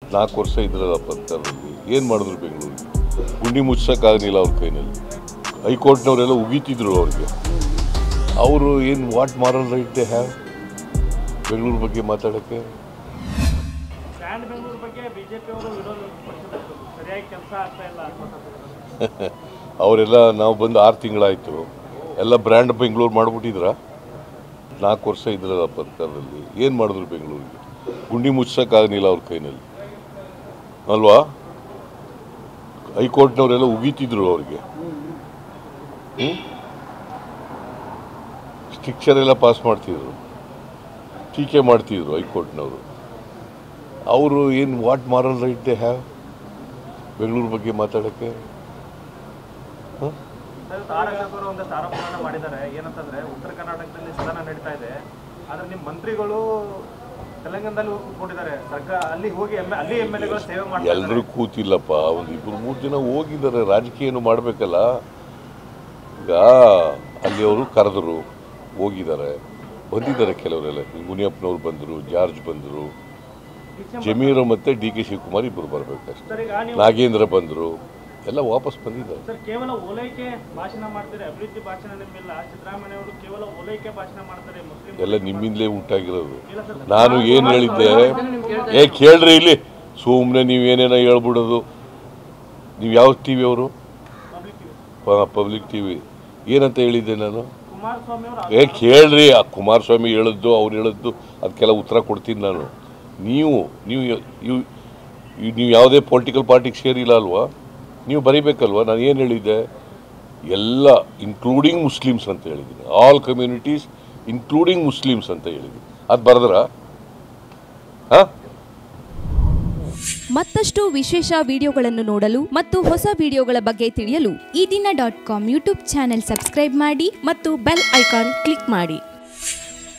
ನಾಲ್ಕು ವರ್ಷ ಇದ್ರಲ್ಲ ಸರ್ಕಾರದಲ್ಲಿ ಏನು ಮಾಡಿದ್ರು ಬೆಂಗಳೂರಿಗೆ ಗುಂಡಿ ಮುಚ್ಚಕ್ಕಾಗಲಿಲ್ಲ ಅವ್ರ ಕೈನಲ್ಲಿ ಹೈಕೋರ್ಟ್ನವರೆಲ್ಲ ಉಗಿತಿದ್ರು ಅವ್ರಿಗೆ ಅವರು ಏನು what moral right they have Bengaluru ಬಗ್ಗೆ ಮಾತಾಡೋಕ್ಕೆ ಬ್ರ್ಯಾಂಡ್ ಬೆಂಗಳೂರು ಬಗ್ಗೆ ಬಿಜೆಪಿ ಅವರು ವಿರೋಧ ಪಕ್ಷದವರು ಸರಿಯಾಗಿ ಕೆಲಸ ಆಗ್ತಾ ಇಲ್ಲ ಅಂತ ಅವರೆಲ್ಲ ನಾವು ಬಂದು ಆರು ತಿಂಗಳಾಯಿತು ಎಲ್ಲ ಬ್ರ್ಯಾಂಡ್ ಬೆಂಗಳೂರು ಮಾಡಿಬಿಟ್ಟಿದ್ರಾ ನಾಲ್ಕು ವರ್ಷ ಇದ್ರಲ್ಲ ಸರ್ಕಾರದಲ್ಲಿ ಏನು ಮಾಡಿದ್ರು ಬೆಂಗಳೂರಿಗೆ ಗುಂಡಿ ಮುಚ್ಚಕ್ಕಾಗಲಿಲ್ಲ ಅವ್ರ ಕೈನಲ್ಲಿ ಅಲ್ವಾ ಹೈಕೋರ್ಟ್ನವರೆಲ್ಲ ಉಗಿತಿದ್ರು ಅವ್ರಿಗೆ ಸ್ಟಿಕ್ಚರ್ ಎಲ್ಲ ಪಾಸ್ ಮಾಡ್ತಿದ್ರು ಟೀಕೆ ಮಾಡ್ತಿದ್ರು ಹೈಕೋರ್ಟ್ನವರು ಅವರು ಏನು what moral right they have Bengaluru ಬಗ್ಗೆ ಮಾತಾಡೋಕ್ಕೆ ತಾರಕರು ಒಂದಷ್ಟು ಆರೋಪಗಳನ್ನ ಮಾಡಿದ್ದಾರೆ ಏನಂತಂದ್ರೆ ಉತ್ತರ ಕರ್ನಾಟಕದಲ್ಲಿ ಸದನ ನಡೀತಾ ಇದೆ ಆದ್ರೆ ನಿಮ್ಮ ಮಂತ್ರಿಗಳು ತೆಲಂಗಾಣದಲ್ಲಿ ಹೋಗಿ ಕೂತ್ಕೊಂಡಿದ್ದಾರೆ ಸರ್ಕಾರ ಅಲ್ಲಿ ಹೋಗಿ ಎಮ್ ಅಲ್ಲಿ ಎಮ್ ಎಲ್ ಎಗಳು ಸೇವೆ ಮಾಡ್ತಾರೆ ಎಲ್ಲರೂ ಕೂತಿಲ್ಲಪ್ಪ ಒಂದು ಇಬ್ಬರು ಮೂರು ಜನ ಹೋಗಿದ್ದಾರೆ ರಾಜಕೀಯ ಏನು ಮಾಡಬೇಕಲ್ಲ ಈಗ ಅಲ್ಲಿ ಅವರು ಕರೆದರು ಹೋಗಿದ್ದಾರೆ ಬಂದಿದ್ದಾರೆ ಕೆಲವರೆಲ್ಲ ಈ ಮುನಿಯಪ್ಪನವ್ರು ಬಂದರು ಜಾರ್ಜ್ ಬಂದರು ಜಮೀರು ಮತ್ತು ಡಿ ಕೆ ಶಿವಕುಮಾರ್ ಇಬ್ಬರು ಬರಬೇಕಷ್ಟೆ ಸರ್ ಈಗ ನೀವು ನಾಗೇಂದ್ರ ಬಂದರು ಎಲ್ಲ ವಾಪಸ್ ಬಂದಿದ್ದಾರೆ ಸರ್ ಕೇವಲ ಓಲೈಕೆ ಭಾಷಣ ಮಾಡ್ತಾರೆ ಅಭಿವೃದ್ಧಿ ಭಾಷಣ ನಿಮ್ಮಿಲ್ಲ ಸಿದ್ದರಾಮಯ್ಯ ಅವರು ಕೇವಲ ಓಲೈಕೆ ಭಾಷಣ ಮಾಡ್ತಾರೆ ಮುಸ್ಲಿಂ ಎಲ್ಲ ನಿಮ್ಮಿಂದಲೇ ಉಂಟಾಗಿರೋದು ಇಲ್ಲ ಸರ್ ನಾನು ಏನು ಹೇಳಿದ್ದೆ ಏ ಕೇಳ್ರಿ ಇಲ್ಲಿ ಸುಮ್ಮನೆ ನೀವೇನೇನೋ ಹೇಳ್ಬಿಡೋದು ನೀವು ಯಾವ ಟಿ ವಿ ಅವರು ಪಬ್ಲಿಕ್ ಪಬ್ಲಿಕ್ ಟಿ ವಿ ಏನಂತ ಹೇಳಿದ್ದೆ ನಾನು ಕುಮಾರಸ್ವಾಮಿ ಅವರು ಏ ಕೇಳ್ರಿ ಆ ಕುಮಾರಸ್ವಾಮಿ ಹೇಳಿದ್ದು ಅವ್ರು ಹೇಳಿದ್ದು ಅದಕ್ಕೆಲ್ಲ ಉತ್ತರ ಕೊಡ್ತೀನಿ ನಾನು ನೀವು ನೀವು ಇವ್- ಇವ್- ನೀವು ಯಾವುದೇ ಪೊಲಿಟಿಕಲ್ ಪಾರ್ಟಿಗೆ ಸೇರಿಲ್ಲ ಅಲ್ವಾ ನೀವು ಬರೀಬೇಕಲ್ವಾ ನಾನು ಏನು ಹೇಳಿದ್ದೆ ಎಲ್ಲ ಇನ್ಕ್ಲೂಡಿಂಗ್ ಮುಸ್ಲಿಮ್ಸ್ ಅಂತ ಹೇಳಿದ್ದೀನಿ ಆಲ್ ಕಮ್ಯುನಿಟೀಸ್ ಇನ್ಕ್ಲೂಡಿಂಗ್ ಮುಸ್ಲಿಮ್ಸ್ ಅಂತ ಹೇಳಿದ್ದೀನಿ ಅದು ಬರೆದ್ರಾ ಹಾಂ ಮತ್ತಷ್ಟು ವಿಶೇಷ ವಿಡಿಯೋಗಳನ್ನು ನೋಡಲು ಮತ್ತು ಹೊಸ ವಿಡಿಯೋಗಳ ಬಗ್ಗೆ ತಿಳಿಯಲು Ee Dina dot com YouTube channel subscribe ಮಾಡಿ ಮತ್ತು ಬೆಲ್ ಐಕಾನ್ ಕ್ಲಿಕ್ ಮಾಡಿ